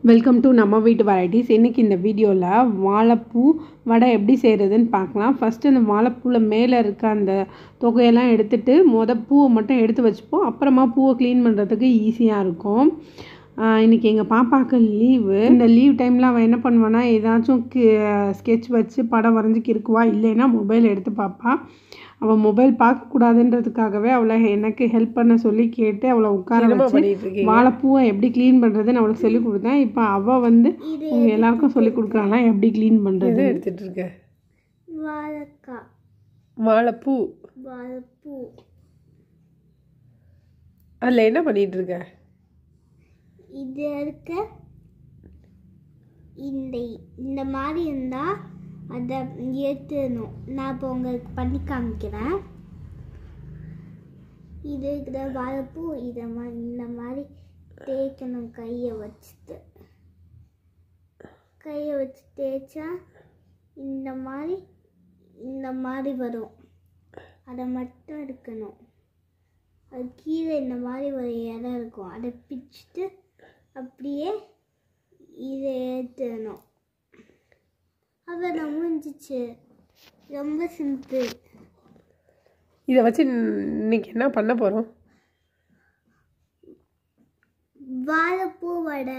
welcome to நம்ம வீட்டு varieties இன்றைக்கி இந்த வீடியோவில் வாழைப்பூ வடை எப்படி செய்கிறதுன்னு பார்க்கலாம் ஃபஸ்ட்டு அந்த வாழைப்பூவில் மேலே இருக்க அந்த தொகையெல்லாம் எடுத்துட்டு மொத பூவை மட்டும் எடுத்து வச்சுப்போம் அப்புறமா பூவை க்ளீன் பண்ணுறதுக்கு ஈஸியாக இருக்கும் ஆஹ் இன்னைக்கு எங்கள் பாப்பாவுக்கு லீவு இந்த லீவ் டைமில் அவள் என்ன பண்ணுவான்னா ஏதாச்சும் ஸ்கெட்ச் வச்சு படம் வரைஞ்சி கிறுக்குவா இல்லைன்னா மொபைல் எடுத்து பார்ப்பா அவள் மொபைல் பார்க்கக்கூடாதுன்றதுக்காகவே அவளை எனக்கு ஹெல்ப் பண்ண சொல்லி கேட்டு அவளை உட்கார என்னம்மா வச்சு பண்ணிட்டு இருக்கீங்க வாழைப்பூவை எப்படி க்ளீன் பண்ணுறதுன்னு அவளுக்கு சொல்லி கொடுத்தேன் இப்போ அவள் வந்து உங்க எல்லாருக்கும் சொல்லி கொடுக்குறானா எப்படி க்ளீன் பண்ணுறது எதை எடுத்துட்டு இருக்க வாழைக்காய் வாழைப்பூ வாழைப்பூ அதில் என்ன பண்ணிட்டு இருக்க இது இருக்க இந்த இந்த மாதிரி இருந்தால் அதை ஏற்றணும் நான் இப்போ உங்களுக்கு பண்ணி காமிக்கிறேன் இது இருக்கிற வாழைப்பூ இதை மாதிரி இந்த மாதிரி தேய்க்கணும் கையை வச்சுட்டு கையை வச்சு தேய்ச்சா இந்த மாதிரி இந்த மாதிரி வரும் அதை மட்டும் எடுக்கணும் அது கீழே இந்த மாதிரி ஒரு இடம் இருக்கும் அதை பிச்சுட்டு அப்படியே இதை ஏற்றணும் அவ்வளோ முடிஞ்சிச்சு ரொம்ப சிம்பிள் இதை வச்சு இன்னைக்கு என்ன பண்ண போகிறோம் வாழைப்பூ வடை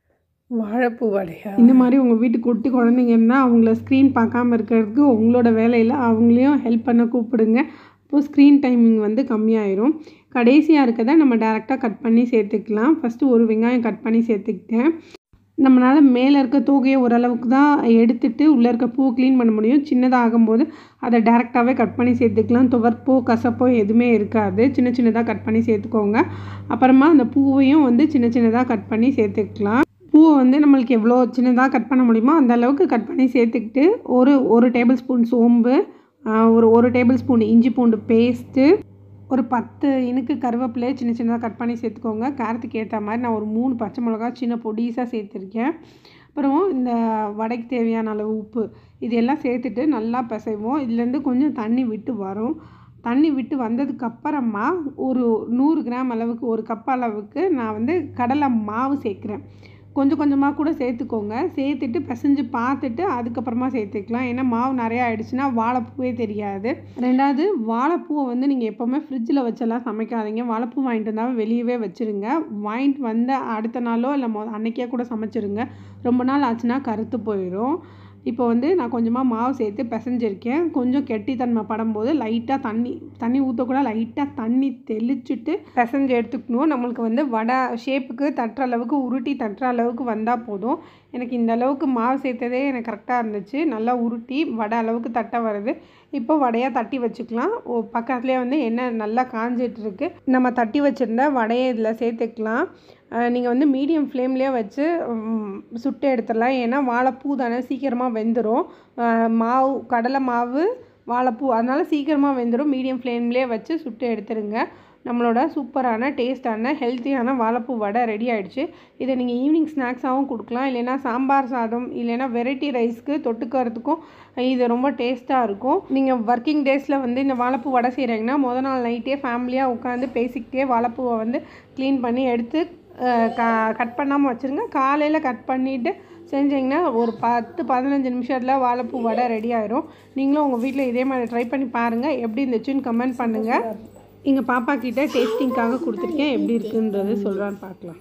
வாழைப்பூ வடையா இந்த மாதிரி உங்கள் வீட்டுக்கு குட்டி குழந்தைங்க இருந்தால் அவங்கள ஸ்க்ரீன் பார்க்காம இருக்கிறதுக்கு உங்களோட வேலையில் அவங்களையும் ஹெல்ப் பண்ண கூப்பிடுங்க அப்போது ஸ்க்ரீன் டைமிங் வந்து கம்மியாயிரும் கடைசியாக இருக்கதை நம்ம டேரெக்டாக கட் பண்ணி சேர்த்துக்கலாம் ஃபஸ்ட்டு ஒரு வெங்காயம் கட் பண்ணி சேர்த்துக்கிட்டேன் நம்மளால் மேலே இருக்க தோகையை ஓரளவுக்கு தான் எடுத்துட்டு உள்ளே இருக்க பூ க்ளீன் பண்ண முடியும் சின்னதாக ஆகும்போது அதை டேரெக்டாகவே கட் பண்ணி சேர்த்துக்கலாம் துவர்ப்போ கசப்போ எதுவுமே இருக்காது சின்ன சின்னதாக கட் பண்ணி சேர்த்துக்கோங்க அப்புறமா அந்த பூவையும் வந்து சின்ன சின்னதாக கட் பண்ணி சேர்த்துக்கலாம் பூவை வந்து நம்மளுக்கு எவ்வளோ சின்னதாக கட் பண்ண முடியுமோ அந்த அளவுக்கு கட் பண்ணி சேர்த்துக்கிட்டு ஒரு ஒரு டேபிள் ஸ்பூன் சோம்பு ஆஹ் ஒரு ஒரு டேபிள் ஸ்பூன் இஞ்சி பூண்டு பேஸ்ட்டு ஒரு பத்து இனுக்கு கருவேப்பிலையை சின்ன சின்னதாக கட் பண்ணி சேர்த்துக்கோங்க காரத்துக்கு ஏற்ற மாதிரி நான் ஒரு மூணு பச்சை மிளகா சின்ன பொடிசாக சேர்த்துருக்கேன் அப்புறம் இந்த வடைக்கு தேவையான அளவு உப்பு இது எல்லாம் சேர்த்துட்டு நல்லா பிசைவோம் இதுலேருந்து கொஞ்சம் தண்ணி விட்டு வரும் தண்ணி விட்டு வந்ததுக்கு அப்புறமா ஒரு நூறு கிராம் அளவுக்கு ஒரு கப் அளவுக்கு நான் வந்து கடலை மாவு சேர்க்குறேன் கொஞ்சம் கொஞ்சமாக கூட சேர்த்துக்கோங்க சேர்த்துட்டு பிசைஞ்சு பார்த்துட்டு அதுக்கப்புறமா சேர்த்துக்கலாம் ஏன்னா மாவு நிறையா ஆயிடுச்சுன்னா வாழைப்பூவே தெரியாது ரெண்டாவது வாழைப்பூவை வந்து நீங்கள் எப்போவுமே ஃப்ரிட்ஜில் வச்செல்லாம் சமைக்காதீங்க வாழைப்பூ வாங்கிட்டு வந்தால் வெளியவே வச்சுருங்க வாங்கிட்டு வந்த அடுத்த நாளோ இல்லை மொ அன்னைக்கே கூட சமைச்சிருங்க ரொம்ப நாள் ஆச்சுன்னா கருத்து போயிடும் இப்போ வந்து நான் கொஞ்சமாக மாவு சேர்த்து பிசைஞ்சிருக்கேன் கொஞ்சம் கெட்டித்தன்மை படும்போது லைட்டாக தண்ணி தண்ணி ஊற்றக்கூட லைட்டாக தண்ணி தெளிச்சுட்டு பிசைஞ்சு எடுத்துக்கணும் நம்மளுக்கு வந்து வடை ஷேப்புக்கு தட்டுற அளவுக்கு உருட்டி தட்டுற அளவுக்கு வந்தால் போதும் எனக்கு இந்த அளவுக்கு மாவு சேர்த்ததே எனக்கு கரெக்டாக இருந்துச்சு நல்லா உருட்டி வடை அளவுக்கு தட்ட வருது இப்போ வடையாக தட்டி வச்சுக்கலாம் ஓ பக்கத்துலேயே வந்து எண்ணெய் நல்லா காஞ்சிட்டு இருக்கு நம்ம தட்டி வச்சுருந்த வடையை இதில் சேர்த்துக்கலாம் நீங்கள் வந்து மீடியம் ஃப்ளேம்லேயே வச்சு ம், சுட்டு எடுத்துடலாம் ஏன்னா வாழைப்பூ தானே சீக்கிரமாக வெந்துடும் மாவு கடலை மாவு வாழைப்பூ அதனால் சீக்கிரமாக வெந்துடும் மீடியம் ஃப்ளேம்லேயே வச்சு சுட்டு எடுத்துருங்க நம்மளோட சூப்பரான டேஸ்டான ஹெல்த்தியான வாழைப்பூ வடை ரெடி ஆயிடுச்சு இதை நீங்கள் ஈவினிங் ஸ்நாக்ஸாகவும் கொடுக்கலாம் இல்லைன்னா சாம்பார் சாதம் இல்லைன்னா வெரைட்டி ரைஸ்க்கு தொட்டுக்கிறதுக்கும் இது ரொம்ப டேஸ்ட்டாக இருக்கும் நீங்கள் ஒர்க்கிங் டேஸில் வந்து இந்த வாழைப்பூ வடை செய்கிறீங்கன்னா முத நாள் நைட்டே ஃபேமிலியாக உட்காந்து பேசிக்கிட்டே வாழைப்பூவை வந்து க்ளீன் பண்ணி எடுத்து அஹ், க கட் பண்ணாமல் வச்சுருங்க காலையில் கட் பண்ணிவிட்டு செஞ்சிங்கன்னா ஒரு பத்து பதினஞ்சு நிமிஷத்தில் வாழைப்பூ வடை ரெடி ஆயிரும் நீங்களும் உங்கள் வீட்டில் இதே மாதிரி ட்ரை பண்ணி பாருங்கள் எப்படி இருந்துச்சுன்னு கமெண்ட் பண்ணுங்கள் எங்கள் பாப்பா கிட்ட டேஸ்டிங்காக கொடுத்துருக்கேன் எப்படி இருக்குன்றது சொல்கிறான்னு பார்க்கலாம்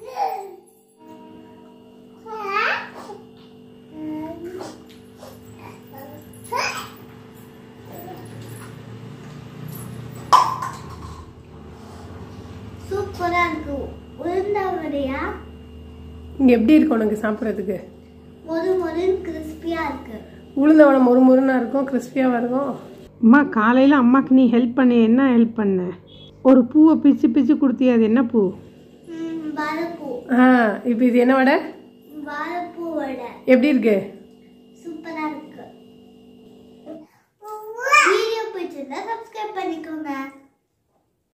சூப்பராக இருக்கு உளுந்த வடையா இங்கே எப்படி இருக்கு உனக்கு சாப்பிட்றதுக்கு மொறு மொறுன்னு கிறிஸ்பியாக இருக்கு உளுந்த வடை மொறு மொறுனா இருக்கும் கிறிஸ்பியாக இருக்கும் அம்மா காலையில் அம்மாக்கு நீ ஹெல்ப் பண்ண என்ன ஹெல்ப் பண்ண ஒரு பூவை பிச்சு பிச்சு கொடுத்தியே அது என்ன பூ ம், வாழைப்பூ ஆ இப்போ இது என்ன வடை வாழைப்பூ வடை எப்படி இருக்கு சூப்பரா இருக்கு வீடியோ பிடிச்சிருந்தா சப்ஸ்கிரைப் பண்ணிக்கோங்க